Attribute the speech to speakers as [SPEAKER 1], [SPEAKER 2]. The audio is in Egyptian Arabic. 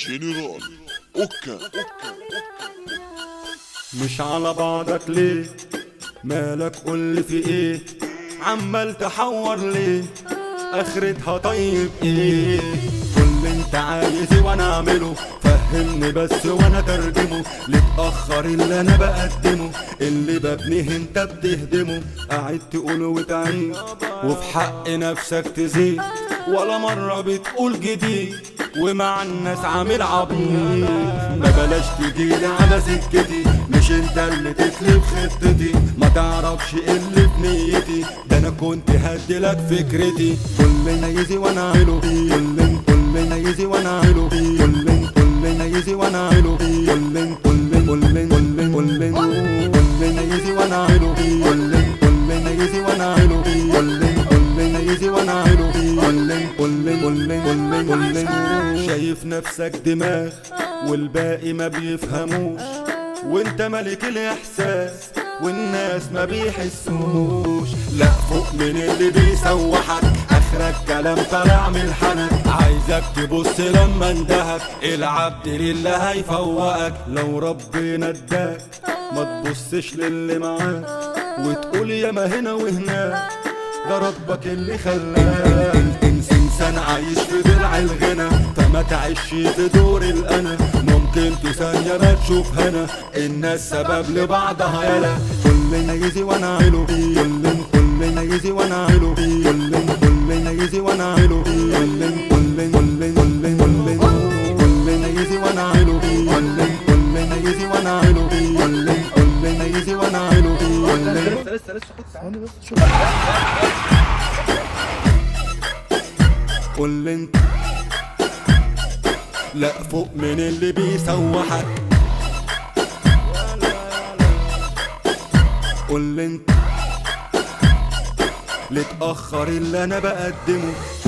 [SPEAKER 1] جنرال اوكا
[SPEAKER 2] مش على بعضك ليه مالك قولي في ايه عمال تحور ليه اخرتها طيب ايه كل انت عايز وانا اعمله فهمني بس وانا ترجمه لتأخر اللي انا بقدمه اللي ببنيه انت بتهدمه قاعد تقول وتعيد وفي حق نفسك تزيد ولا مرة بتقول جديد ومع الناس عامل عبيط ما بلاش تجيلي على سكتي مش انت اللي تتلف خطتي ما تعرفش ايه اللي في نيتي ده انا كنت هديلك فكرتي كلنا يزي وانا اعمله كلنا كلنا يزي وانا اعمله كلنا كلنا يزي وانا اعمله كلنا كلنا كلنا كلنا كلنا كلنا يزي وانا اعمله كلنا كلنا يزي وانا اعمله كلنا كلنا يزي وانا اعمله كلنا كلنا كلنا كلنا كلنا شايف نفسك دماغ والباقي ما بيفهموش وانت ملك الاحساس والناس ما بيحسوش لا فوق من اللي بيسوحك اخرك كلام طالع من الحنك عايزك تبص لما اندهك العبد لله هيفوقك لو ربنا اداك ما تبصش للي معاك وتقول يا ما هنا وهناك ده ربك اللي خلاك انت انسان عايش في ضلع الغنى فما تعيش في دور الانا ممكن تثانية ما تشوف هنا الناس سبب لبعضها يلا كلنا يزي وانا عيلو كلنا كلنا يزي وانا عيلو كلنا كلنا يزي وانا عيلو كلنا كلنا كلنا كلنا كلنا يزي وانا عيلو كلنا كلنا يزي وانا عيلو كلنا كلنا يزي وانا عيلو كلنا
[SPEAKER 3] لسه لسه خد ثواني بس شوف
[SPEAKER 2] قول انت لا فوق من اللي بيسوحك قول انت لتأخر اللي انا بقدمه